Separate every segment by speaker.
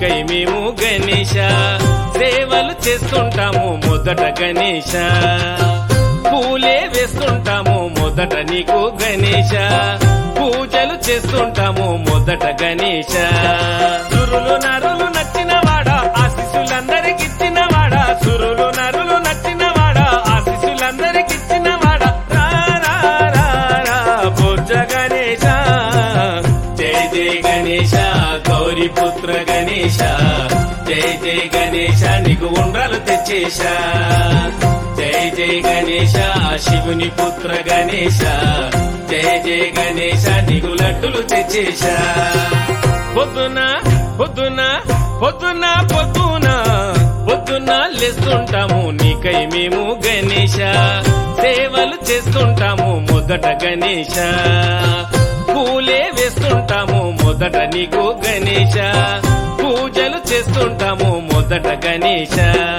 Speaker 1: నీకై మేము గణేశ సేవలు చేస్తుంటాము మొదట గణేశ పూలే వేస్తుంటాము మొదట నీకు గణేశ పూజలు చేస్తుంటాము మొదట గణేశ సురులు నరులు నచ్చిన వాడా ఆశీస్సులందరికిచ్చిన వాడా సురులు నరులు నచ్చిన వాడా ఆశీస్సులందరికిచ్చిన వాడా రా రా రా రా బొజ్జ గణేశ జై జై గణేశ గౌరీ పుత్ర గణేశ జై జై గణేశ నీకు ఉండ్రలు తెచ్చేశా జై జై గణేశ శివుని పుత్ర గణేశ జై జై గణేశ నీకు లడ్డులు తెచ్చేశా పొద్దున పొద్దున పొద్దున పొద్దున పొద్దున లేస్తుంటాము నీకై మేము గణేశ సేవలు చేస్తుంటాము మొదట గణేశ పూలే వేస్తుంటాము మొదట నీకు గణేశ పూజలు చేస్తుంటాము మొదట గణేశ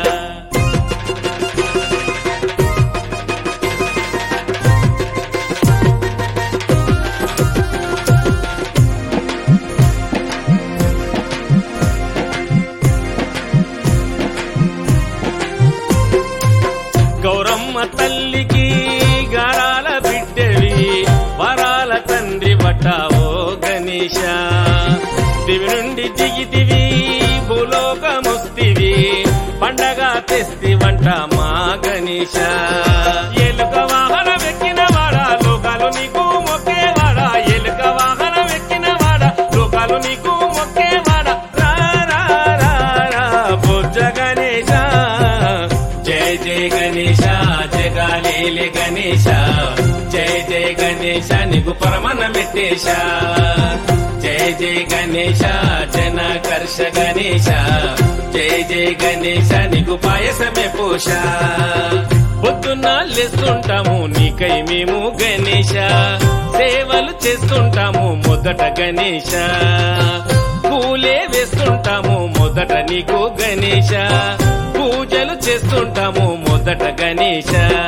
Speaker 1: గౌరమ్మ తల్లికి గారాల బిడ్డవి వరాల తండ్రి వటావో గణేశ దివి నుండి దిగితివి భూలోకముస్తివి పండగ తెస్తి వంట మా గణేశ ఎలుక వాహన వెక్కిన వాడా లోకాలు నీకు మొక్కేవాడా ఎలుక వాహన వెక్కిన వాడా లోకాలు నీకు మొక్కేవాడా రా రా రా రా బొజ్జ గణేశ జయ జయ గణేశ జగాలేలే గణేశ జయ జయ గణేశ నీకు పరమన మెట్టేశ జయ జయ గణేశ జన కర్ష గణేశ జయ జయ గణేశ నీకు పాయసమే పోష పొద్దున్న లేస్తుంటాము నీకై మేము గణేశ సేవలు చేస్తుంటాము మొదట గణేశ పూలే వేస్తుంటాము మొదట నీకు గణేశ పూజలు చేస్తుంటాము మొదట గణేశ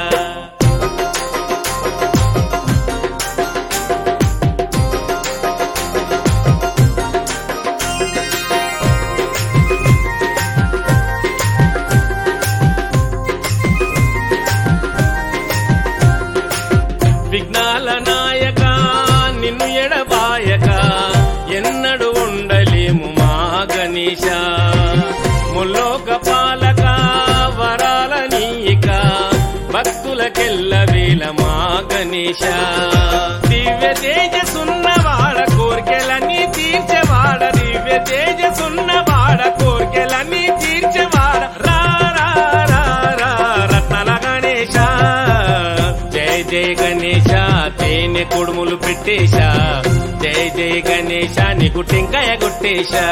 Speaker 1: విఘ్నాల నాయక నిన్ను ఎడబాయక ఎన్నడు ఉండలేము మా గణేశ ముల్లోక పాలక వరాల నీక భక్తులకెల్ల వేల మా గణేశ దివ్య తేజసున్నవాడ కోర్కెలన్నీ తీర్చేవాడ దివ్య తేజసున్నవాడ కోర్కెలన్నీ తీర్చేవాడ రా రా రా రా రత్నల గణేశ జయ జయ గణేశ తేనె కొడుములు పెట్టేశా జయ జయ గణేశ నీకు టెంకాయ కొట్టేశా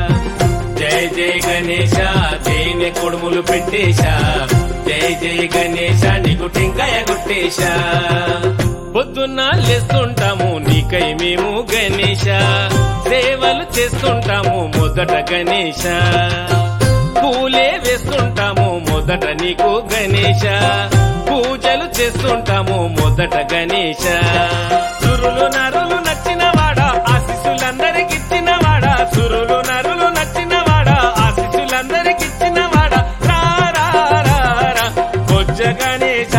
Speaker 1: జయ జయ గణేశ తేనె కొడుములు పెట్టేశా జయ జయ గణేశ నీకు టెంకాయ కొట్టేశా పొద్దున్న లేస్తుంటాము నీకై మేము గణేశ సేవలు చేస్తుంటాము మొదట గణేశ పూలే వేస్తుంటాము మొదట నీకు గణేశ పూజలు చేస్తుంటాము మొదట గణేశ సురులు నరులు నచ్చిన వాడా ఆశీస్సులందరికిచ్చిన వాడా సురులు నరులు నచ్చిన వాడా ఆశీస్సులందరికిచ్చిన వాడా రా రా రా రా బొజ్జ గణేశ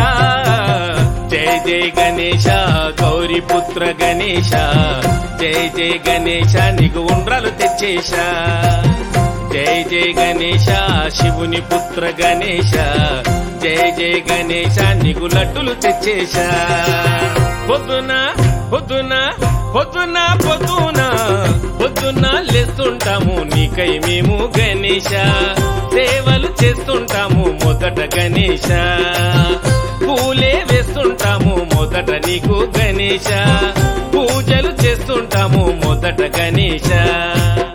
Speaker 1: జయ జయ గణేశ గౌరీ పుత్ర గణేశ జయ జయ గణేశ నీకు ఉండ్రలు తెచ్చేశా జయ జయ గణేశ శివుని పుత్ర గణేశ జయ జయ గణేశ నీకు లడ్డులు తెచ్చేశా పొద్దున పొద్దున పొద్దున పొద్దున పొద్దున లేస్తుంటాము నీకై మేము గణేశ సేవలు చేస్తుంటాము మొదట గణేశ పూలే వేస్తుంటాము మొదట నీకు గణేశ పూజలు చేస్తుంటాము మొదట గణేశ